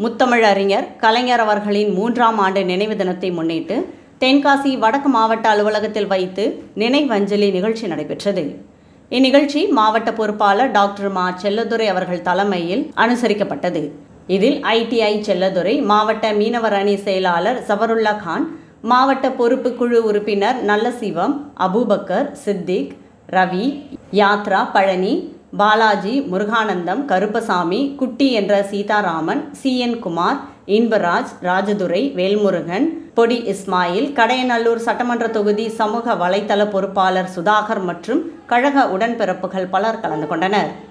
முத்தமிழறிஞர் கலைஞர் அவர்களின் மூன்றாம் ஆண்டு நினைவு தினத்தை முன்னிட்டு தென்காசி வடக்கு மாவட்ட அலுவலகத்தில் வைத்து நினைவஞ்சலி நிகழ்ச்சி நடைபெற்றது இந்நிகழ்ச்சி மாவட்ட பொறுப்பாளர் டாக்டர் மா செல்லதுரை அவர்கள் தலைமையில் அனுசரிக்கப்பட்டது இதில் ஐடிஐ செல்லதுரை மாவட்ட மீனவர் அணி செயலாளர் சபருல்லா கான் மாவட்ட பொறுப்பு குழு உறுப்பினர் நல்லசிவம் அபூபக்கர் சித்திக் ரவி யாத்ரா பழனி பாலாஜி முருகானந்தம் கருப்பசாமி குட்டி என்ற சீதாராமன் சி என் குமார் இன்பராஜ் ராஜதுரை வேல்முருகன் பொடி இஸ்மாயில் கடையநல்லூர் சட்டமன்ற தொகுதி சமூக வலைத்தள பொறுப்பாளர் சுதாகர் மற்றும் கழக உடன்பிறப்புகள் பலர் கலந்து கொண்டனர்